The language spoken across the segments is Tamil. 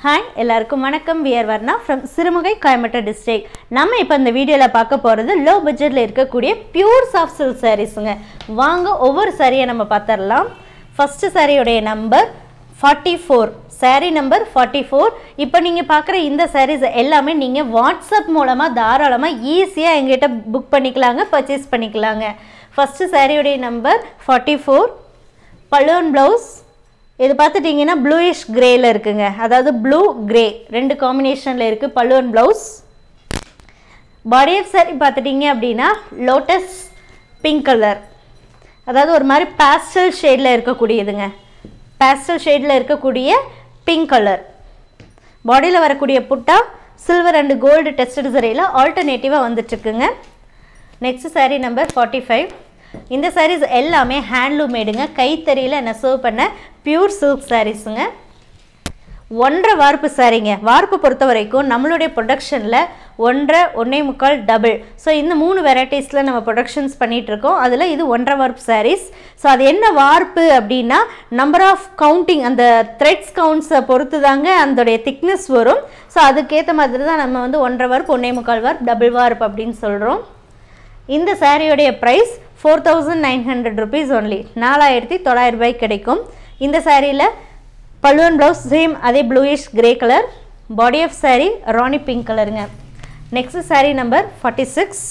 ஹாய் எல்லாருக்கும் வணக்கம் we're Varna from Sirumugai Coimbatore district நம்ம இப்போ இந்த வீடியோவில் பார்க்க போகிறது லோ பட்ஜெட்டில் இருக்கக்கூடிய பியூர் சாஃப்ட் சில்க் சாரீஸுங்க வாங்க ஒவ்வொரு சாரியை நம்ம பார்த்துடலாம் ஃபஸ்ட்டு சாரியுடைய number forty four sari number forty four இப்போ நீங்கள் பார்க்குற இந்த சாரீஸ் எல்லாமே நீங்கள் வாட்ஸ்அப் மூலமாக தாராளமாக ஈஸியாக எங்கிட்ட புக் பண்ணிக்கலாங்க பர்ச்சேஸ் பண்ணிக்கலாங்க ஃபஸ்ட்டு சாரியுடைய நம்பர் ஃபார்ட்டி ஃபோர் பலூன் ப்ளவுஸ் இது பார்த்துட்டிங்கன்னா ப்ளூயிஷ் கிரேயில் இருக்குங்க அதாவது ப்ளூ கிரே ரெண்டு காம்பினேஷனில் இருக்குது பல்லுவன் ப்ளவுஸ் பாடி ஆஃப் சாரி பார்த்துட்டிங்க அப்படின்னா லோட்டஸ் பிங்க் கலர் அதாவது ஒரு மாதிரி பேஸ்டல் ஷேடில் இருக்கக்கூடியதுங்க பேஸ்டல் ஷேடில் இருக்கக்கூடிய பிங்க் கலர் பாடியில் வரக்கூடிய புட்டா சில்வர் அண்ட் கோல்டு டெஸ்டட் சரியில் ஆல்டர்னேட்டிவாக வந்துட்டுருக்குங்க next sari number forty five இந்த சாரீஸ் எல்லாமே ஹேண்ட்லூம் மேடுங்க கைத்தறியில் நெசவு பண்ண பியூர் சில்க் சாரீஸுங்க ஒன்றரை வார்ப்பு சாரீங்க வார்ப்பு பொறுத்த வரைக்கும் நம்மளுடைய ப்ரொடக்ஷனில் ஒன்றரை ஒன்றே முக்கால் டபுள் ஸோ இந்த மூணு வெரைட்டிஸில் நம்ம ப்ரொடக்ஷன்ஸ் பண்ணிகிட்ருக்கோம் அதில் இது ஒன்றரை வார்ப்பு சாரீஸ் ஸோ அது என்ன வார்ப்பு அப்படின்னா நம்பர் ஆஃப் கவுண்டிங் அந்த த்ரெட்ஸ் கவுண்ட்ஸை பொறுத்து தாங்க அதோடைய திக்னஸ் வரும் ஸோ அதுக்கேற்ற மாதிரி தான் நம்ம வந்து ஒன்றரை வார்ப்பு ஒன்றே முக்கால் வார்ப் டபுள் வார்ப் அப்படின்னு சொல்கிறோம் இந்த சாரியோடைய price four thousand nine hundred rupees only நாலாயிரத்தி தொள்ளாயிரம் ரூபாய்க்கு கிடைக்கும் இந்த சாரியில் பல்லுவன் ப்ளவுஸ் சேம் அதே bluish grey colour body of sari rani pink கலருங்க next sari number forty six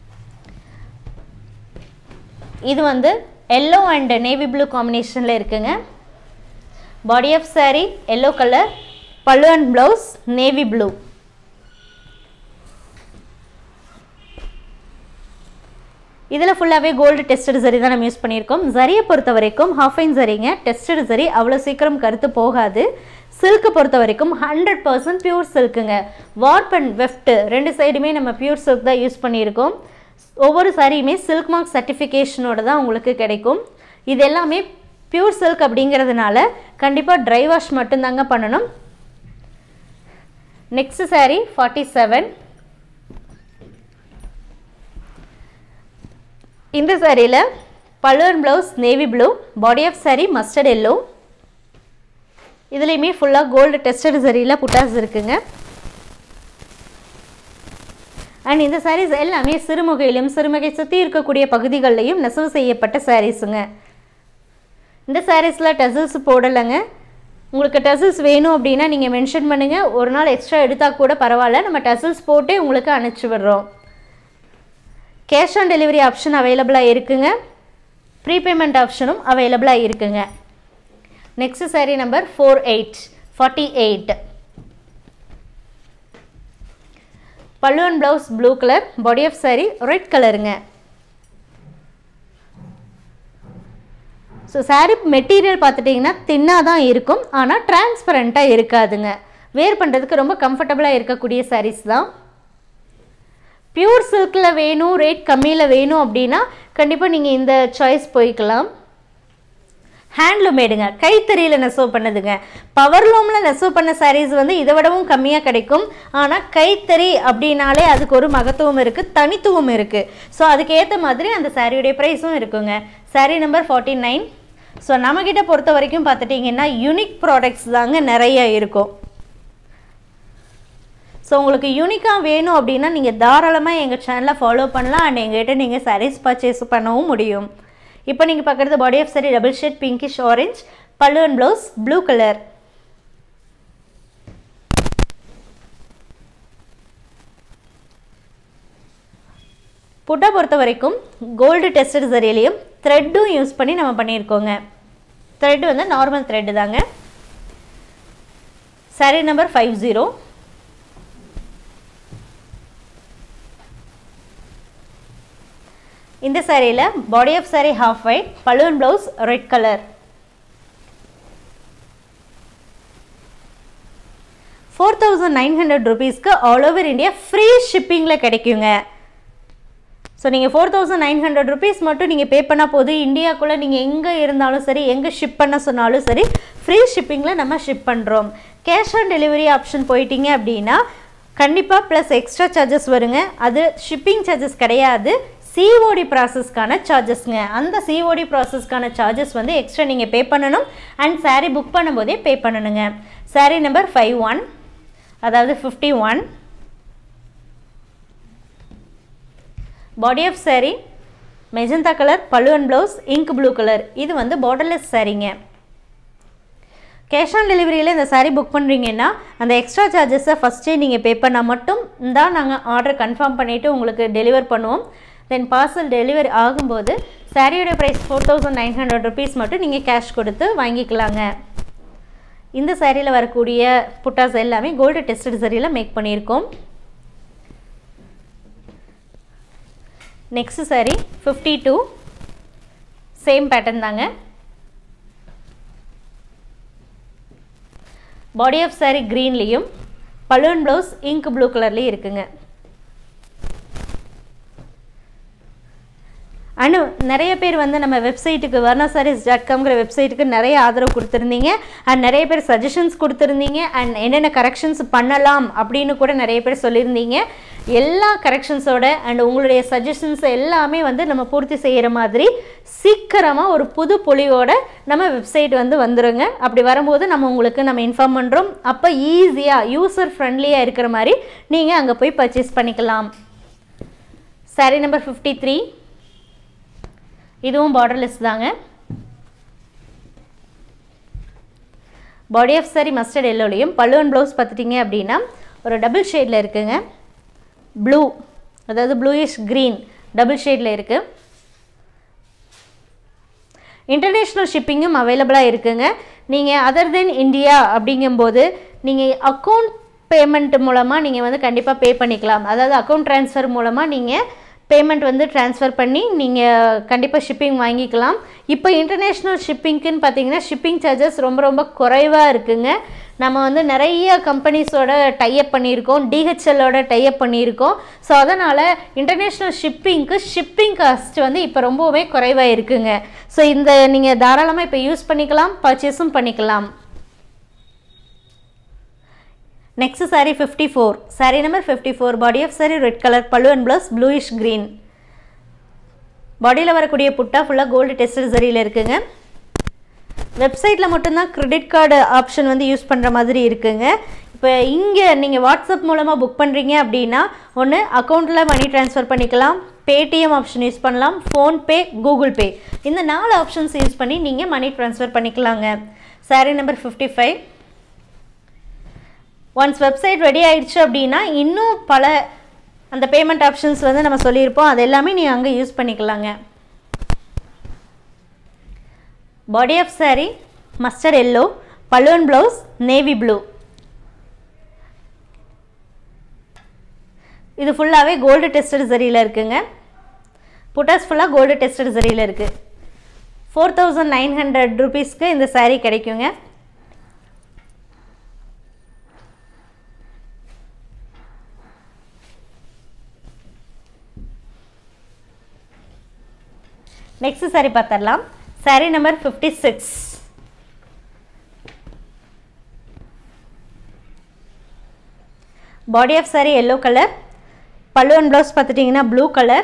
இது வந்து எல்லோ அண்ட் நேவி ப்ளூ காம்பினேஷனில் இருக்குங்க body of sari yellow colour பல்லுவன் ப்ளவுஸ் நேவி ப்ளூ இதில் ஃபுல்லாகவே கோல்டு டெஸ்டட் சரி தான் நம்ம யூஸ் பண்ணியிருக்கோம் சரியை பொறுத்த வரைக்கும் ஹாஃப் ஐன் சரிங்க டெஸ்டட் சரி அவ்வளோ சீக்கிரம் கருத்து போகாது சில்க்கு பொறுத்த வரைக்கும் ஹண்ட்ரட் பர்சன்ட் பியூர் சில்க்குங்க வார்ப் அண்ட் வெஃப்ட் ரெண்டு சைடுமே நம்ம பியூர் சில்க் தான் யூஸ் பண்ணியிருக்கோம் ஒவ்வொரு சாரியுமே சில்க் மார்க் சர்டிஃபிகேஷனோட தான் உங்களுக்கு கிடைக்கும் இது எல்லாமே பியூர் சில்க் அப்படிங்கிறதுனால கண்டிப்பாக ட்ரை வாஷ் மட்டும்தாங்க பண்ணணும் நெக்ஸ்ட் சாரீ ஃபார்ட்டி செவன் இந்த சாரியில் பல்லுவன் blouse navy blue body of sari mustard yellow இதுலேயுமே ஃபுல்லாக கோல்டு டெஸ்டட் சரியில் புட்டாஸ் இருக்குங்க அண்ட் இந்த சாரீஸ் எல்லாமே சிறுமுகையிலும் சிறுமுகை சுற்றி இருக்கக்கூடிய பகுதிகளிலையும் நெசவு செய்யப்பட்ட சாரீஸுங்க இந்த சாரீஸில் டசில்ஸ் போடலைங்க உங்களுக்கு டசில்ஸ் வேணும் அப்படின்னா நீங்கள் மென்ஷன் பண்ணுங்கள் ஒரு நாள் எக்ஸ்ட்ரா எடுத்தால் கூட பரவாயில்ல நம்ம டசில்ஸ் போட்டே உங்களுக்கு அனுப்பிச்சி விடுறோம் கேஷ் ஆன் டெலிவரி ஆப்ஷன் அவைலபிளாக இருக்குங்க ப்ரீபேமெண்ட் ஆப்ஷனும் அவைலபிளாக இருக்குங்க next sari number four eight forty eight பல்லுவன் blouse blue colour body of sari red கலருங்க ஸோ சாரீ மெட்டீரியல் பார்த்துட்டிங்கன்னா தின்னாக தான் இருக்கும் ஆனால் டிரான்ஸ்பரண்ட்டாக இருக்காதுங்க வேர் பண்ணுறதுக்கு ரொம்ப கம்ஃபர்டபுளாக இருக்கக்கூடிய சாரீஸ் தான் பியூர் சில்கில் வேணும் ரேட் கம்மியில் வேணும் அப்படின்னா கண்டிப்பாக நீங்கள் இந்த சாய்ஸ் போய்க்கலாம் ஹேண்ட்லூம் மேடுங்க கைத்தறியில் நெசவு பண்ணதுங்க பவர்லூமில் நெசவு பண்ண சாரீஸ் வந்து இதை விடவும் கம்மியாக கிடைக்கும் ஆனால் கைத்தறி அப்படின்னாலே அதுக்கு ஒரு மகத்துவம் இருக்குது தனித்துவம் இருக்குது ஸோ அதுக்கு ஏற்ற மாதிரி அந்த சாரியுடைய ப்ரைஸும் இருக்குங்க sari number forty nine so நம்மக்கிட்ட பொறுத்த வரைக்கும் பார்த்துட்டிங்கன்னா யூனிக் ப்ராடக்ட்ஸ் தாங்க நிறைய இருக்கும் ஸோ உங்களுக்கு யூனிக்காக வேணும் அப்படின்னா நீங்கள் தாராளமாக எங்கள் சேனலை ஃபாலோ பண்ணலாம் அண்ட் எங்கள்கிட்ட நீங்கள் சாரீஸ் பர்ச்சேஸ் பண்ணவும் முடியும் இப்போ நீங்கள் பார்க்குறது body of sari double shade pinkish orange pallu and blouse blue colour புட்டா பொறுத்த வரைக்கும் கோல்டு டெஸ்டட் சரியிலையும் த்ரெட்டும் யூஸ் பண்ணி நம்ம பண்ணியிருக்கோங்க த்ரெட் வந்து நார்மல் த்ரெட்டு தாங்க சாரீ நம்பர் ஃபைவ் ஜீரோ இந்த சாரியில் body of sari half white பலூன் blouse red colour four thousand nine hundred ருபீஸ்க்கு ஆல் ஓவர் இந்தியா ஃப்ரீ ஷிப்பிங்கில் கிடைக்குங்க ஸோ நீங்கள் four thousand nine hundred rupees மட்டும் நீங்கள் பே பண்ணால் போதும் இந்தியாக்குள்ளே நீங்கள் எங்கே இருந்தாலும் சரி எங்கே ஷிப் பண்ண சொன்னாலும் சரி ஃப்ரீ ஷிப்பிங்கில் நம்ம ஷிப் பண்ணுறோம் கேஷ் ஆன் டெலிவரி ஆப்ஷன் போயிட்டீங்க அப்படின்னா கண்டிப்பாக ப்ளஸ் எக்ஸ்ட்ரா சார்ஜஸ் வருங்க அது ஷிப்பிங் சார்ஜஸ் கிடையாது சிஓடி ப்ராசஸ்க்கான சார்ஜஸ்ங்க அந்த சிஓடி ப்ராசஸ்க்கான சார்ஜஸ் வந்து எக்ஸ்ட்ரா நீங்கள் பே பண்ணணும் அண்ட் saree புக் பண்ணும்போதே பே பண்ணணுங்க saree நம்பர் ஃபைவ் ஒன் அதாவது fifty one body of saree magenta colour பல்லுவன் ப்ளவுஸ் இங்க் ப்ளூ கலர் இது வந்து பார்டர்லெஸ் சாரீங்க கேஷ் ஆன் டெலிவரியில் இந்த saree புக் பண்ணுறீங்கன்னா அந்த எக்ஸ்ட்ரா சார்ஜஸை ஃபஸ்ட்டே நீங்கள் பே பண்ணால் மட்டும் தான் நாங்கள் ஆர்டர் கன்ஃபார்ம் பண்ணிவிட்டு உங்களுக்கு டெலிவர் பண்ணுவோம் தென் பார்சல் டெலிவரி ஆகும்போது சாரியோட price four thousand nine hundred rupees மட்டும் நீங்கள் கேஷ் கொடுத்து வாங்கிக்கலாங்க இந்த சாரியில் வரக்கூடிய புட்டாஸ் எல்லாமே கோல்டு டெஸ்டட் சரியில் மேக் பண்ணியிருக்கோம் next sari fifty two same pattern தாங்க பாடி ஆஃப் saree க்ரீன்லேயும் பலூன் ப்ளவுஸ் இங்க் ப்ளூ கலர்லேயும் இருக்குங்க அனு நிறைய பேர் வந்து நம்ம வெப்சைட்டுக்கு வர்ணா சாரீஸ் டாட் காம்ங்கிற வெப்சைட்டுக்கு நிறைய ஆதரவு கொடுத்துருந்தீங்க அண்ட் நிறைய பேர் சஜஷன்ஸ் கொடுத்துருந்தீங்க அண்ட் என்னென்ன கரெக்ஷன்ஸ் பண்ணலாம் அப்படின்னு கூட நிறைய பேர் சொல்லியிருந்தீங்க எல்லா கரெக்ஷன்ஸோட அண்ட் உங்களுடைய சஜஷன்ஸ் எல்லாமே வந்து நம்ம பூர்த்தி செய்கிற மாதிரி சீக்கிரமாக ஒரு புது பொலிவோட நம்ம வெப்சைட் வந்து வந்துருங்க அப்படி வரும்போது நம்ம உங்களுக்கு நம்ம இன்ஃபார்ம் பண்ணுறோம் அப்போ ஈஸியாக யூசர் ஃப்ரெண்ட்லியாக இருக்கிற மாதிரி நீங்கள் அங்கே போய் பர்ச்சேஸ் பண்ணிக்கலாம் சாரி நம்பர் ஃபிஃப்டி த்ரீ இதுவும் பார்டர்லெஸ் தாங்க பாடி ஆஃப் சாரி மஸ்டர்ட் எல்லோலையும் பல்லுவன் ப்ளவுஸ் பார்த்துட்டிங்க அப்படின்னா ஒரு டபுள் ஷேடில் இருக்குங்க ப்ளூ அதாவது ப்ளூயிஷ் க்ரீன் டபுள் ஷேடில் இருக்குது இன்டர்நேஷ்னல் ஷிப்பிங்கும் அவைலபிளாக இருக்குங்க நீங்கள் அதர் தென் இந்தியா அப்படிங்கும்போது நீங்கள் அக்கௌண்ட் பேமெண்ட் மூலமாக நீங்கள் வந்து கண்டிப்பாக பே பண்ணிக்கலாம் அதாவது அக்கௌண்ட் ட்ரான்ஸ்ஃபர் மூலமாக நீங்கள் பேமெண்ட் வந்து ட்ரான்ஸ்ஃபர் பண்ணி நீங்கள் கண்டிப்பாக ஷிப்பிங் வாங்கிக்கலாம் இப்போ இன்டர்நேஷ்னல் ஷிப்பிங்க்குன்னு பார்த்தீங்கன்னா ஷிப்பிங் சார்ஜஸ் ரொம்ப ரொம்ப குறைவாக இருக்குங்க நம்ம வந்து நிறைய கம்பெனிஸோட டைப் பண்ணியிருக்கோம் டிஹெச்எல்லோட டைப் பண்ணியிருக்கோம் ஸோ அதனால் இன்டர்நேஷ்னல் ஷிப்பிங்க்கு ஷிப்பிங் காஸ்ட் வந்து இப்போ ரொம்பவுமே குறைவாக இருக்குங்க ஸோ இந்த நீங்கள் தாராளமாக இப்போ யூஸ் பண்ணிக்கலாம் பர்ச்சேஸும் பண்ணிக்கலாம் next sari fifty four sari number fifty four body of sari red colour pallu and blouse bluish green பாடியில் வரக்கூடிய புட்டா ஃபுல்லாக கோல்டு டெஸ்டட் சரியில் இருக்குங்க வெப்சைட்டில் மட்டும்தான் கிரெடிட் கார்டு ஆப்ஷன் வந்து யூஸ் பண்ணுற மாதிரி இருக்குங்க இப்போ இங்கே நீங்கள் வாட்ஸ்அப் மூலமாக புக் பண்ணுறீங்க அப்படின்னா ஒன்று அக்கௌண்ட்டில் மணி ட்ரான்ஸ்ஃபர் பண்ணிக்கலாம் பேடிஎம் ஆப்ஷன் யூஸ் பண்ணலாம் ஃபோன்பே கூகுள் பே இந்த நாலு ஆப்ஷன்ஸ் யூஸ் பண்ணி நீங்கள் மணி ட்ரான்ஸ்ஃபர் பண்ணிக்கலாங்க sari number fifty five once website ready ஆயிடுச்சு அப்படின்னா இன்னும் பல அந்த பேமெண்ட் ஆப்ஷன்ஸ் வந்து நம்ம சொல்லியிருப்போம் அது எல்லாமே நீங்கள் அங்கே யூஸ் பண்ணிக்கலாங்க body of sari mustard yellow பலூன் ப்ளவுஸ் நேவி ப்ளூ இது ஃபுல்லாகவே கோல்டு டெஸ்டட் சரியில் இருக்குங்க புட்டாஸ் ஃபுல்லாக கோல்டு டெஸ்டட் சரியில் இருக்குது ஃபோர் தௌசண்ட் நைன் ஹண்ட்ரட் ருபீஸ்க்கு இந்த சாரீ கிடைக்குங்க நெக்ஸ்ட் சாரி பார்த்துடலாம் sari number fifty six body of sari yellow colour pallu and blouse பார்த்துட்டிங்கன்னா ப்ளூ கலர்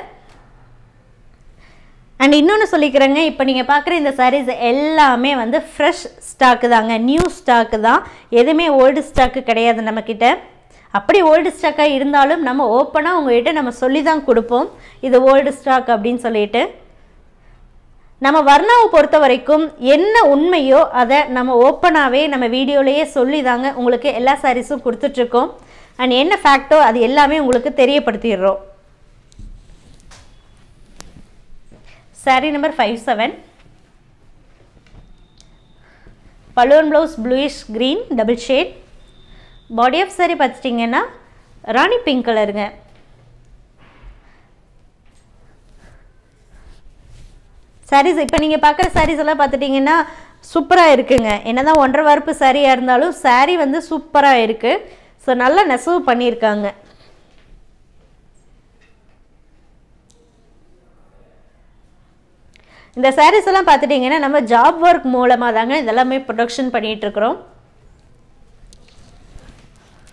அண்ட் இன்னொன்று சொல்லிக்கிறேங்க இப்போ நீங்கள் பார்க்குற இந்த சாரீஸ் எல்லாமே வந்து ஃப்ரெஷ் ஸ்டாக்கு தாங்க நியூ ஸ்டாக்கு தான் எதுவுமே ஓல்டு ஸ்டாக்கு கிடையாது நம்மக்கிட்ட அப்படி ஓல்டு ஸ்டாக்காக இருந்தாலும் நம்ம ஓப்பனாக உங்கள்கிட்ட நம்ம சொல்லி தான் கொடுப்போம் இது ஓல்டு ஸ்டாக் அப்படின்னு சொல்லிட்டு நம்ம வர்ணாவை பொறுத்த வரைக்கும் என்ன உண்மையோ அதை நம்ம ஓப்பனாகவே நம்ம வீடியோலேயே சொல்லி தாங்க உங்களுக்கு எல்லா சாரீஸும் கொடுத்துட்ருக்கோம் அண்ட் என்ன ஃபேக்டோ அது எல்லாமே உங்களுக்கு தெரியப்படுத்திடுறோம் சாரீ நம்பர் ஃபைவ் செவன் பலூன் blouse bluish green double shade body of sari பார்த்துட்டிங்கன்னா ராணி பிங்க் கலருங்க சாரீஸ் இப்போ நீங்கள் பார்க்குற சாரீஸ் எல்லாம் பார்த்துட்டிங்கன்னா சூப்பராக இருக்குங்க என்ன தான் ஒன்றரை வரப்பு சாரியாக இருந்தாலும் சாரீ வந்து சூப்பராக இருக்குது ஸோ நல்லா நெசவு பண்ணியிருக்காங்க இந்த சாரீஸ் எல்லாம் பார்த்துட்டிங்கன்னா நம்ம ஜாப் ஒர்க் மூலமாக தாங்க இதெல்லாமே ப்ரொடக்ஷன் பண்ணிகிட்ருக்குறோம்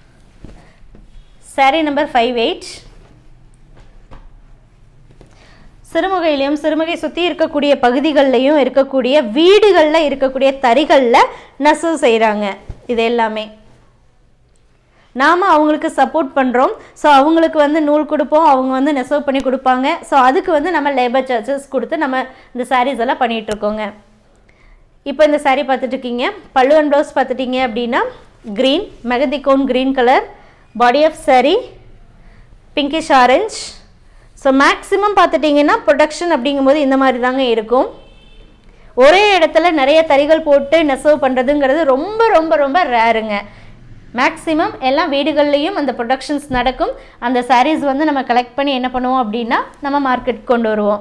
சாரீ நம்பர் ஃபைவ் எயிட் சிறுமுகையிலையும் சிறுமுகை சுற்றி இருக்கக்கூடிய பகுதிகள்லையும் இருக்கக்கூடிய வீடுகளில் இருக்கக்கூடிய தறிகளில் நெசவு செய்கிறாங்க இது எல்லாமே நாம் அவங்களுக்கு சப்போர்ட் பண்ணுறோம் ஸோ அவங்களுக்கு வந்து நூல் கொடுப்போம் அவங்க வந்து நெசவு பண்ணி கொடுப்பாங்க ஸோ அதுக்கு வந்து நம்ம லேபர் சார்ஜஸ் கொடுத்து நம்ம இந்த சாரீஸ் எல்லாம் பண்ணிகிட்ருக்கோங்க இப்போ இந்த saree பார்த்துட்டு இருக்கீங்க பல்லு அண்ட் ப்ளவுஸ் பார்த்துட்டீங்க அப்படின்னா green mehndi cone green colour body of saree pinkish orange so maximum பார்த்துட்டிங்கன்னா ப்ரொடக்ஷன் அப்படிங்கும்போது இந்த மாதிரி தாங்க இருக்கும் ஒரே இடத்துல நிறைய தறிகள் போட்டு நெசவு பண்ணுறதுங்கிறது ரொம்ப ரொம்ப ரொம்ப ரேருங்க மேக்ஸிமம் எல்லா வீடுகள்லேயும் அந்த ப்ரொடக்ஷன்ஸ் நடக்கும் அந்த sarees வந்து நம்ம கலெக்ட் பண்ணி என்ன பண்ணுவோம் அப்படின்னா நம்ம மார்க்கெட் கொண்டு வருவோம்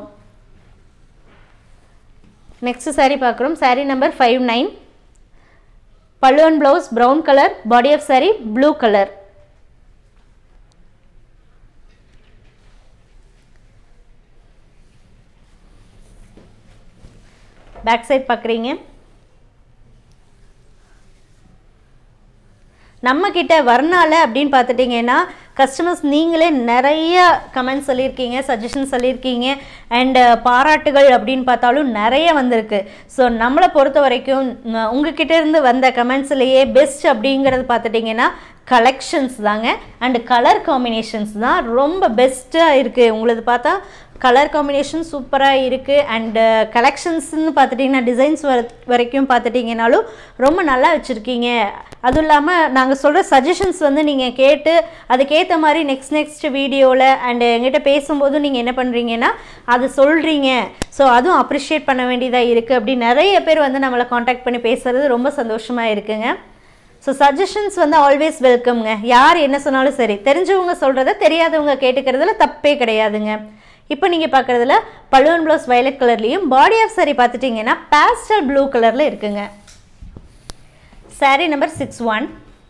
நெக்ஸ்ட் saree பார்க்குறோம் saree number five nine pallu and blouse brown colour body of saree blue colour back side பார்க்குறீங்க நம்ம கிட்ட வர்ணால அப்படின்னு பார்த்துட்டிங்கன்னா கஸ்டமர்ஸ் நீங்களே நிறைய கமெண்ட்ஸ் சொல்லியிருக்கீங்க சஜஷன் சொல்லியிருக்கீங்க அண்டு பாராட்டுகள் அப்படின்னு பார்த்தாலும் நிறைய வந்திருக்கு ஸோ நம்மளை பொறுத்த வரைக்கும் ந- உங்ககிட்ட இருந்து வந்த கமெண்ட்ஸ்லேயே பெஸ்ட் அப்படிங்கிறது பார்த்துட்டிங்கன்னா கலெக்ஷன்ஸ் தாங்க அண்டு கலர் காம்பினேஷன்ஸ் தான் ரொம்ப பெஸ்ட்டாக இருக்குது உங்களது பார்த்தா கலர் காம்பினேஷன் சூப்பராக இருக்குது அண்டு கலெக்ஷன்ஸ்னு பார்த்துட்டிங்கன்னா டிசைன்ஸ் வர வரைக்கும் பார்த்துட்டிங்கனாலும் ரொம்ப நல்லா வச்சுருக்கீங்க அதுவும் இல்லாமல் நாங்கள் சொல்கிற சஜஷன்ஸ் வந்து நீங்கள் கேட்டு அதுக்கேற்ற மாதிரி நெக்ஸ்ட் நெக்ஸ்ட் வீடியோவில் அண்டு எங்கிட்ட பேசும்போது நீங்கள் என்ன பண்ணுறீங்கன்னா அது சொல்கிறீங்க ஸோ அதுவும் அப்ரிஷியேட் பண்ண வேண்டியதாக இருக்குது அப்படி நிறைய பேர் வந்து நம்மளை காண்டாக்ட் பண்ணி பேசுகிறது ரொம்ப சந்தோஷமாக இருக்குங்க ஸோ சஜஷன்ஸ் வந்து ஆல்வேஸ் வெல்கம்ங்க யார் என்ன சொன்னாலும் சரி தெரிஞ்சவங்க சொல்கிறத தெரியாதவங்க கேட்டுக்கிறதுல தப்பே கிடையாதுங்க இப்போ நீங்கள் பார்க்குறதுல பலூன் ப்ளவுஸ் வயலட் கலர்லேயும் பாடி ஆஃப் saree பார்த்துட்டிங்கன்னா பேஸ்டல் ப்ளூ கலரில் இருக்குங்க saree number six one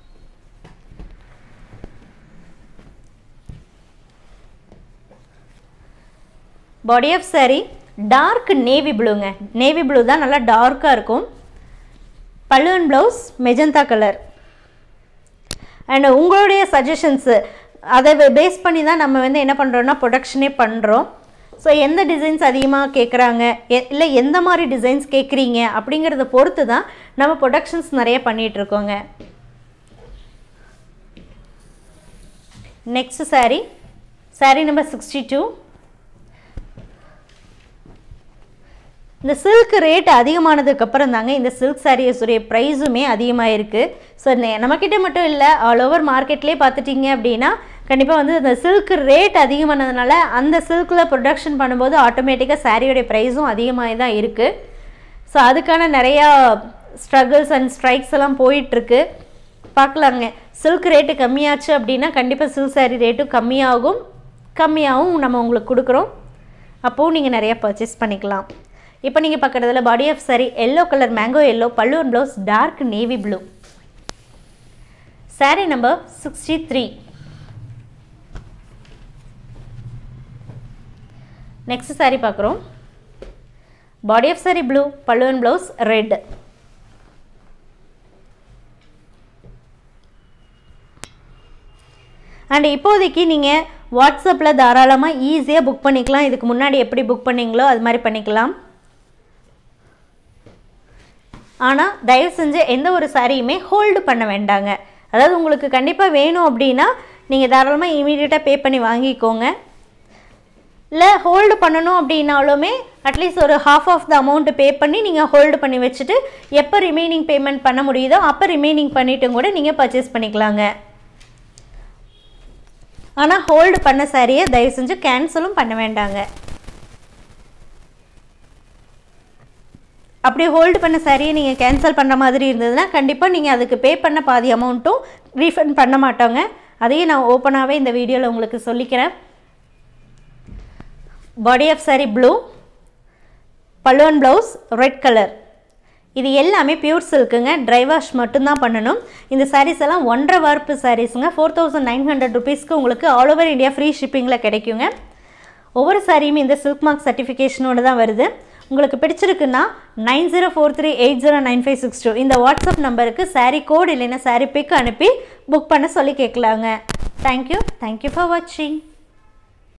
body of saree dark navy ப்ளூங்க நேவி ப்ளூ தான் நல்லா டார்க்காக இருக்கும் பல்லுவன் ப்ளவுஸ் மெஜந்தா கலர் அண்ட் உங்களுடைய சஜஷன்ஸு அதை பேஸ் பண்ணி தான் நம்ம வந்து என்ன பண்ணுறோன்னா ப்ரொடக்ஷனே பண்ணுறோம் ஸோ எந்த டிசைன்ஸ் அதிகமாக கேட்குறாங்க இல்லை எந்த மாதிரி டிசைன்ஸ் கேட்குறீங்க அப்படிங்கிறத பொறுத்து தான் நம்ம ப்ரொடக்ஷன்ஸ் நிறைய பண்ணிகிட்ருக்கோங்க next saree saree number sixty two இந்த சில்க் ரேட் அதிகமானதுக்கு அப்புறம் தாங்க இந்த சில்க் சாரீஸுடைய ப்ரைஸுமே அதிகமாக இருக்குது ஸோ நம்மக்கிட்ட மட்டும் இல்லை ஆல் ஓவர் மார்க்கெட்லேயே பார்த்துட்டிங்க அப்படின்னா கண்டிப்பாக வந்து இந்த சில்க் ரேட் அதிகமானதுனால அந்த சில்கில் ப்ரொடக்ஷன் பண்ணும்போது ஆட்டோமேட்டிக்காக சாரியோடைய ப்ரைஸும் அதிகமாக தான் இருக்குது ஸோ அதுக்கான நிறையா ஸ்ட்ரகிள்ஸ் அண்ட் ஸ்ட்ரைக்ஸ் எல்லாம் போயிட்டுருக்கு பார்க்கலாங்க சில்க் ரேட்டு கம்மியாச்சு அப்படின்னா கண்டிப்பாக சில்க் saree ரேட்டும் கம்மியாகும் கம்மியாகவும் நம்ம உங்களுக்கு கொடுக்குறோம் அப்போவும் நீங்கள் நிறையா பர்ச்சேஸ் பண்ணிக்கலாம் இப்போ நீங்கள் பார்க்குறதுல body of saree yellow colour mango yellow pallu and blouse dark navy blue saree number sixty three next saree பார்க்குறோம் body of saree blue pallu and blouse red and இப்போதைக்கு நீங்கள் வாட்ஸ்அப்பில் தாராளமாக ஈஸியாக புக் பண்ணிக்கலாம் இதுக்கு முன்னாடி எப்படி புக் பண்ணீங்களோ அது மாதிரி பண்ணிக்கலாம் ஆனால் தயவு செஞ்சு எந்த ஒரு சாரியுமே ஹோல்டு பண்ண வேண்டாங்க அதாவது உங்களுக்கு கண்டிப்பாக வேணும் அப்படின்னா நீங்கள் தாராளமாக இமீடியட்டாக பே பண்ணி வாங்கிக்கோங்க இல்லை ஹோல்டு பண்ணணும் அப்படின்னாலுமே அட்லீஸ்ட் ஒரு half of the amount pay பண்ணி நீங்கள் ஹோல்டு பண்ணி வச்சுட்டு எப்போ ரிமைனிங் பேமெண்ட் பண்ண முடியுதோ அப்போ ரிமைனிங் பண்ணிட்டும் கூட நீங்கள் பர்ச்சேஸ் பண்ணிக்கலாங்க ஆனால் ஹோல்டு பண்ண சாரியை தயவு செஞ்சு கேன்சலும் பண்ண வேண்டாங்க அப்படி ஹோல்டு பண்ண சாரியை நீங்கள் கேன்சல் பண்ணுற மாதிரி இருந்ததுன்னா கண்டிப்பாக நீங்கள் அதுக்கு பே பண்ண பாதி அமௌண்ட்டும் ரீஃபண்ட் பண்ண மாட்டோங்க அதையும் நான் ஓப்பனாகவே இந்த வீடியோவில் உங்களுக்கு சொல்லிக்கிறேன் பாடி ஆஃப் saree ப்ளூ பல்லுவன் ப்ளவுஸ் ரெட் கலர் இது எல்லாமே பியூர் சில்க்குங்க ட்ரை வாஷ் மட்டும்தான் பண்ணணும் இந்த sarees எல்லாம் ஒன்றரை வார்ப்பு சாரீஸுங்க ஃபோர் தௌசண்ட் நைன் ஹண்ட்ரட் ருபீஸ்க்கு உங்களுக்கு ஆல் ஓவர் இந்தியா ஃப்ரீ ஷிப்பிங்கில் கிடைக்குங்க ஒவ்வொரு சாரியுமே இந்த சில்க் மார்க் சர்டிஃபிகேஷனோடு தான் வருது உங்களுக்கு பிடிச்சிருக்குன்னா nine zero four three eight zero nine five six two இந்த வாட்ஸ்அப் நம்பருக்கு saree கோட் இல்லைன்னா saree பிக் அனுப்பி புக் பண்ண சொல்லி கேட்கலாங்க தேங்க்யூ தேங்க்யூ ஃபார் வாட்சிங்